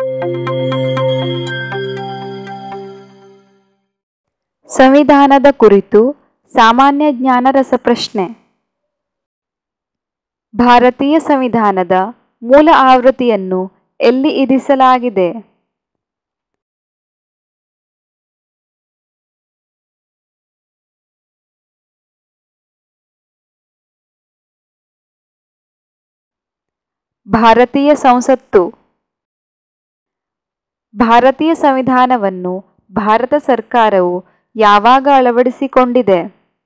ಸಂವಿಧಾನದ ಕುರಿತು ಸಾಮಾನ್ಯ ಜ್ಞಾನ ರಸಪ್ರಶ್ನೆ ಭಾರತೀಯ ಸಂವಿಧಾನದ ಮೂಲ ಆವೃತ್ತಿಯನ್ನು ಎಲ್ಲಿ ಇರಿಸಲಾಗಿದೆ ಭಾರತೀಯ ಸಂಸತ್ತು ಭಾರತೀಯ ಸಂವಿಧಾನವನ್ನು ಭಾರತ ಸರ್ಕಾರವು ಯಾವಾಗ ಅಳವಡಿಸಿಕೊಂಡಿದೆ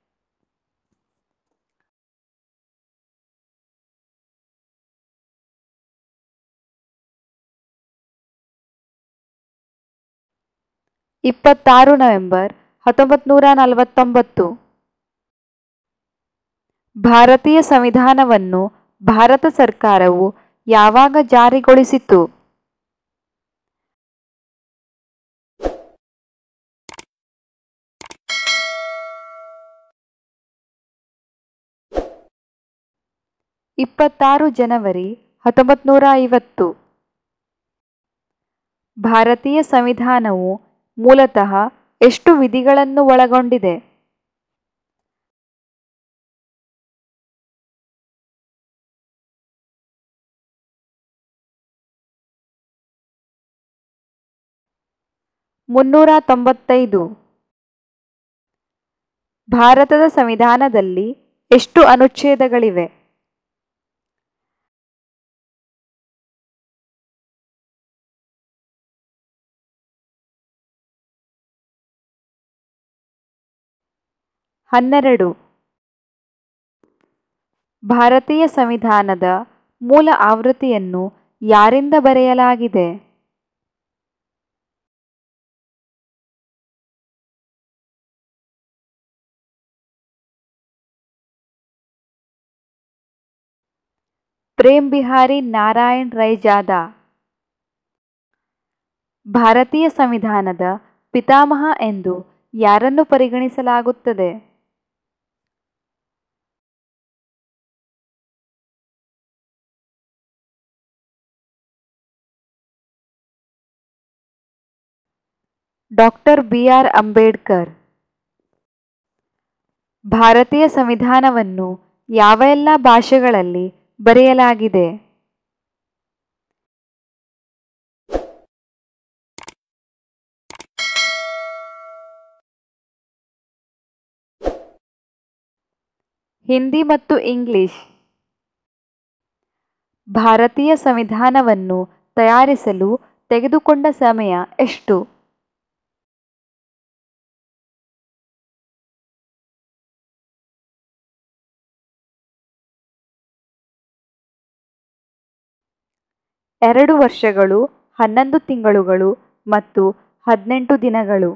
ಇಪ್ಪತ್ತಾರು ನವೆಂಬರ್ ಹತ್ತೊಂಬತ್ತು ನೂರ ನಲವತ್ತೊಂಬತ್ತು ಭಾರತೀಯ ಸಂವಿಧಾನವನ್ನು ಭಾರತ ಸರ್ಕಾರವು ಯಾವಾಗ ಜಾರಿಗೊಳಿಸಿತು ಇಪ್ಪತ್ತಾರು ಜನವರಿ ಹತ್ತೊಂಬತ್ತು ನೂರ ಐವತ್ತು ಭಾರತೀಯ ಸಂವಿಧಾನವು ಮೂಲತಃ ಎಷ್ಟು ವಿಧಿಗಳನ್ನು ಒಳಗೊಂಡಿದೆ ಮುನ್ನೂರ ತೊಂಬತ್ತೈದು ಭಾರತದ ಸಂವಿಧಾನದಲ್ಲಿ ಎಷ್ಟು ಅನುಚ್ಛೇದಗಳಿವೆ ಹನ್ನೆರಡು ಭಾರತೀಯ ಸಂವಿಧಾನದ ಮೂಲ ಆವೃತ್ತಿಯನ್ನು ಯಾರಿಂದ ಬರೆಯಲಾಗಿದೆ ಪ್ರೇಮ್ ಬಿಹಾರಿ ನಾರಾಯಣ್ ರೈಜಾದಾ ಭಾರತೀಯ ಸಂವಿಧಾನದ ಪಿತಾಮಹ ಎಂದು ಯಾರನ್ನು ಪರಿಗಣಿಸಲಾಗುತ್ತದೆ ಡಾಕ್ಟರ್ ಬಿ ಆರ್ ಅಂಬೇಡ್ಕರ್ ಭಾರತೀಯ ಸಂವಿಧಾನವನ್ನು ಯಾವ ಎಲ್ಲ ಭಾಷೆಗಳಲ್ಲಿ ಬರೆಯಲಾಗಿದೆ ಹಿಂದಿ ಮತ್ತು ಇಂಗ್ಲಿಷ್ ಭಾರತೀಯ ಸಂವಿಧಾನವನ್ನು ತಯಾರಿಸಲು ತೆಗೆದುಕೊಂಡ ಸಮಯ ಎಷ್ಟು ಎರಡು ವರ್ಷಗಳು ಹನ್ನೊಂದು ತಿಂಗಳುಗಳು ಮತ್ತು ಹದಿನೆಂಟು ದಿನಗಳು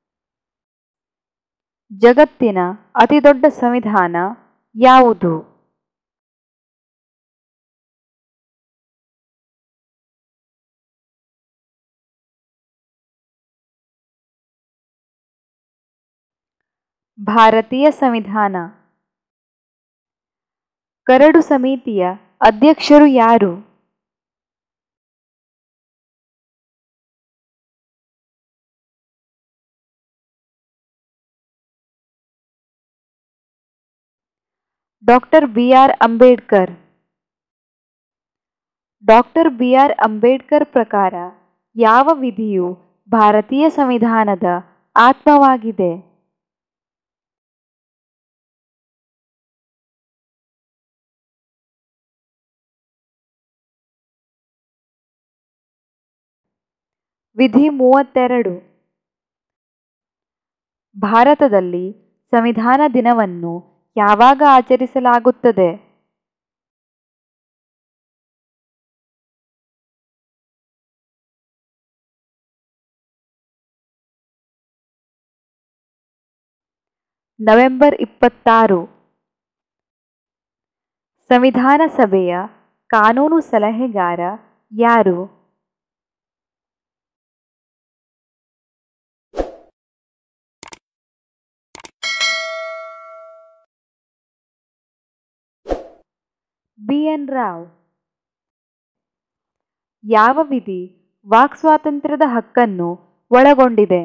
ಜಗತ್ತಿನ ಅತಿದೊಡ್ಡ ಸಂವಿಧಾನ ಯಾವುದು ಭಾರತೀಯ ಸಂವಿಧಾನ ಕರಡು ಸಮಿತಿಯ ಅಧ್ಯಕ್ಷರು ಯಾರು doctor B R Ambedkar doctor B R Ambedkar ಪ್ರಕಾರ ಯಾವ ವಿಧಿಯು ಭಾರತೀಯ ಸಂವಿಧಾನದ ಆತ್ಮವಾಗಿದೆ ವಿಧಿ ಮೂವತ್ತೆರಡು ಭಾರತದಲ್ಲಿ ಸಂವಿಧಾನ ದಿನವನ್ನು ಯಾವಾಗ ಆಚರಿಸಲಾಗುತ್ತದೆ ನವೆಂಬರ್ ಇಪ್ಪತ್ತಾರು ಸಂವಿಧಾನ ಸಭೆಯ ಕಾನೂನು ಸಲಹೆಗಾರ ಯಾರು ಬಿ ಎನ್ ರಾವ್ ಯಾವ ವಿಧಿ ವಾಕ್ ಸ್ವಾತಂತ್ರ್ಯದ ಹಕ್ಕನ್ನು ಒಳಗೊಂಡಿದೆ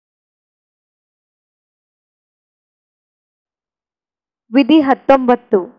ವಿಧಿ ಹತ್ತೊಂಬತ್ತು